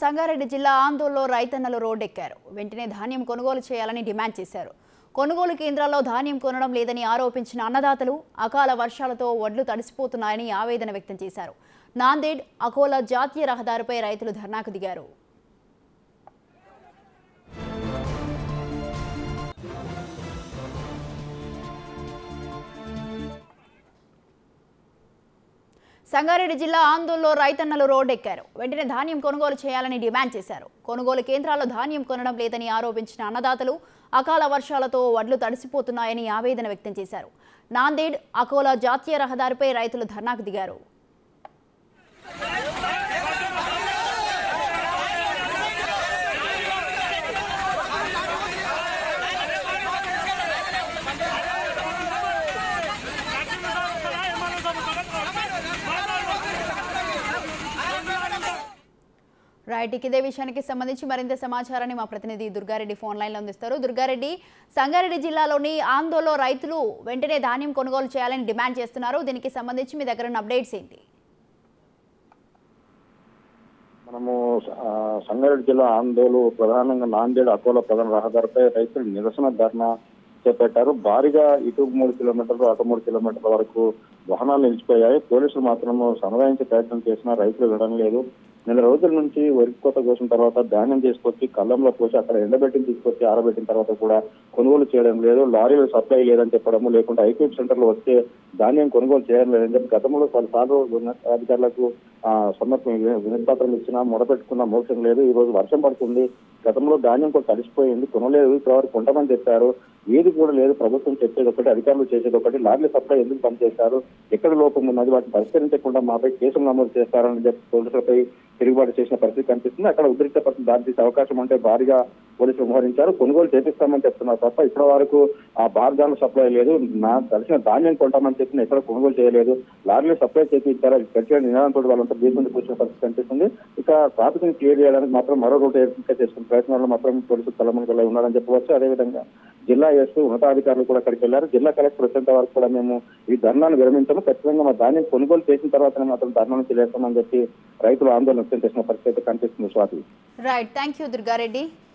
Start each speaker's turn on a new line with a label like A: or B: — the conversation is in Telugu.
A: సంగారెడ్డి జిల్లా ఆందోళనలో రైతన్నలు రోడ్డెక్కారు వెంటనే ధాన్యం కొనుగోలు చేయాలని డిమాండ్ చేశారు కొనుగోలు కేంద్రాల్లో ధాన్యం కొనడం లేదని ఆరోపించిన అన్నదాతలు అకాల వర్షాలతో వడ్లు తడిసిపోతున్నాయని ఆవేదన వ్యక్తం చేశారు నాందేడ్ అకోలా జాతీయ రహదారిపై రైతులు ధర్నాకు దిగారు సంగారెడ్డి జిల్లా ఆందోళనలో రైతన్నలు రోడ్డెక్కారు వెంటనే ధాన్యం కొనుగోలు చేయాలని డిమాండ్ చేశారు కొనుగోలు కేంద్రాల్లో ధాన్యం కొనడం లేదని ఆరోపించిన అన్నదాతలు అకాల వర్షాలతో వడ్లు తడిసిపోతున్నాయని ఆవేదన వ్యక్తం చేశారు నాందేడ్ అకోలా జాతీయ రహదారిపై రైతులు ధర్నాకు దిగారు రైట్ ఇక ఇదే విషయానికి సంబంధించి మరింత సమాచారాన్ని మా ప్రతినిధి దుర్గారెడ్డి ఫోన్ లైన్లో అందిస్తారు దుర్గారెడ్డి సంగారెడ్డి జిల్లాలోని ఆందోళన రైతులు వెంటనే ధాన్యం కొనుగోలు చేయాలని డిమాండ్ చేస్తున్నారు దీనికి సంబంధించి మీ దగ్గర ఉన్న అప్డేట్స్ ఏంటి
B: మనము ఆ, సంగారెడ్డి జిల్లా ఆందోళన ప్రధానంగా నాందేడ్ అకోలా ప్రధాన రహదారిపై రైతులు నిరసన ధర్నా చేపట్టారు భారీగా ఇటు మూడు కిలోమీటర్లు అటు మూడు కిలోమీటర్ల వరకు వాహనాలు నిలిచిపోయాయి పోలీసులు మాత్రం సమరాయించే ప్రయత్నం చేసినా రైతులు వినడం లేదు నెల రోజుల నుంచి వరి కోత కోసిన తర్వాత ధాన్యం తీసుకొచ్చి కళ్ళంలో పోసి అక్కడ ఎండబెట్టిన తీసుకొచ్చి ఆరబెట్టిన తర్వాత కూడా కొనుగోలు చేయడం లేదు లారీలు సప్లై లేదని చెప్పడము లేకుంటే ఐక్యూబ్ సెంటర్లో వచ్చే ధాన్యం కొనుగోలు చేయడం లేదని చెప్పి గతంలో పలుసార్లు ఉన్నతాధికారులకు సమర్ప వినతిపత్రం ఇచ్చినా మొదపెట్టుకున్న మోక్షం లేదు ఈ రోజు వర్షం పడుతుంది గతంలో ధాన్యం కూడా తడిసిపోయింది కొనలేదు ఇప్పటివరకు కొంటమని చెప్పారు ఏది కూడా లేదు ప్రభుత్వం చెప్పేది ఒకటి అధికారులు చేసేది ఒకటి లారీల సప్లై ఎందుకు పనిచేశారు ఎక్కడ లోపం ఉన్నది వాటిని పరిష్కరించకుండా మాపై కేసులు నమోదు చేస్తారని చెప్పి పోలీసులపై తిరుగుబాటు చేసిన పరిస్థితి కనిపిస్తుంది అక్కడ ఉద్రిక్త పరిస్థితి దారితీసే అవకాశం ఉంటే భారీగా పోలీసులు మోహరించారు కొనుగోలు చేపిస్తామని చెప్తున్నారు తప్ప ఇప్పటి వరకు ఆ బార్గాన్ సప్లై లేదు నా తెలిసిన ధాన్యం కొంటామని చెప్పిన ఎక్కడ కొనుగోలు చేయలేదు లారీలు సప్లై చేయించారు గట్టిగా నినాదంతో వాళ్ళంతా బీచ్ మీద కూర్చున్న పరిస్థితి కనిపిస్తుంది ఇక ట్రాఫిక్ ని క్లియర్ చేయడానికి మాత్రం మరో రూట్ ఏర్పాటు చేసుకున్న ప్రయత్నాల్లో మాత్రం పోలీసులు తలమునకలై ఉన్నారని చెప్పవచ్చు అదేవిధంగా జిల్లా ఎస్పీ ఉన్నతాధికారులు కూడా అక్కడికి వెళ్లారు జిల్లా కలెక్టర్ వచ్చేంత వరకు కూడా మేము ఈ ధర్నాను విరమించాము ఖచ్చితంగా మా ధాన్యం కొనుగోలు చేసిన తర్వాత మాత్రం ధర్నాను తెలియస్తామని చెప్పి రైతులు ఆందోళన వ్యక్తం చేసిన పరిస్థితి కనిపిస్తుంది Swathi
A: right thank you Durga Reddy